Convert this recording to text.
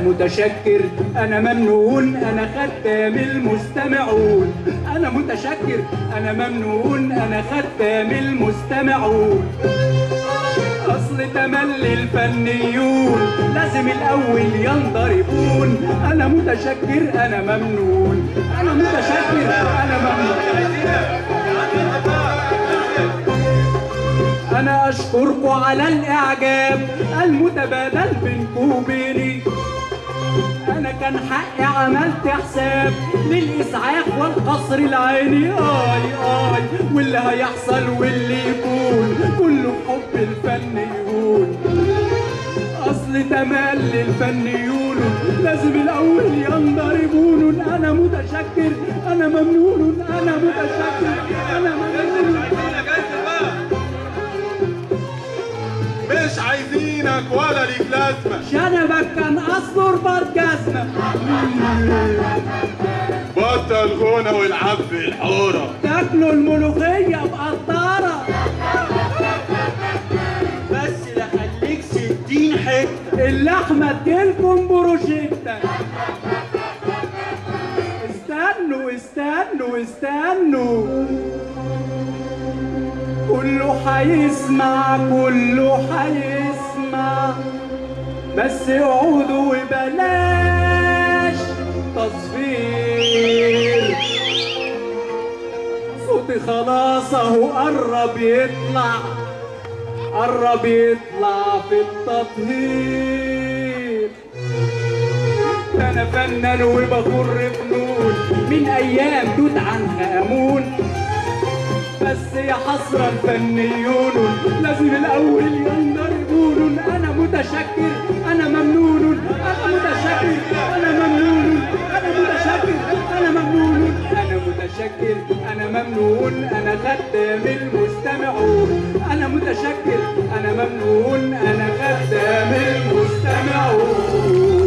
متشكر انا ممنون انا خدام المستمعون انا متشكر انا ممنون انا خدام المستمعون اصل تملي الفنيون لازم الاول ينضربون انا متشكر انا ممنون انا متشكر انا ممنون انا اشكركم على الاعجاب المتبادل بينكم وبيني انا كان حقي عملت حساب للاسعاف والقصر العيني اي اي واللي هيحصل واللي يكون كله بحب الفن يهون اصل تملي الفن يقولوا لازم الاول ينضربون انا متشكر انا ممنون انا متشكر انا ممنون مش عايزينك ولا ليك لازمة شنبك كان اصله رباط جزمه بطل غنى والعب في الحورة تاكلوا الملوخيه بقطاره بس لا خليك ستين حتة اللحمه تجيلكم بروشيتا استنوا استنوا استنوا كله هيسمع كله هيسمع بس اقعدوا وبلاش تصفير صوتي خلاص اهو قرب يطلع قرب يطلع في التطهير انا فنان وبخر فنون من ايام توت عنخ امون بس يا حسرة الفنيون لازم الاول ينضربون انا متشكر انا ممنون انا متشكر انا ممنون انا متشكر انا ممنون انا متشكر انا ممنون انا خدام المستمعون انا متشكر انا ممنون انا خدام المستمعون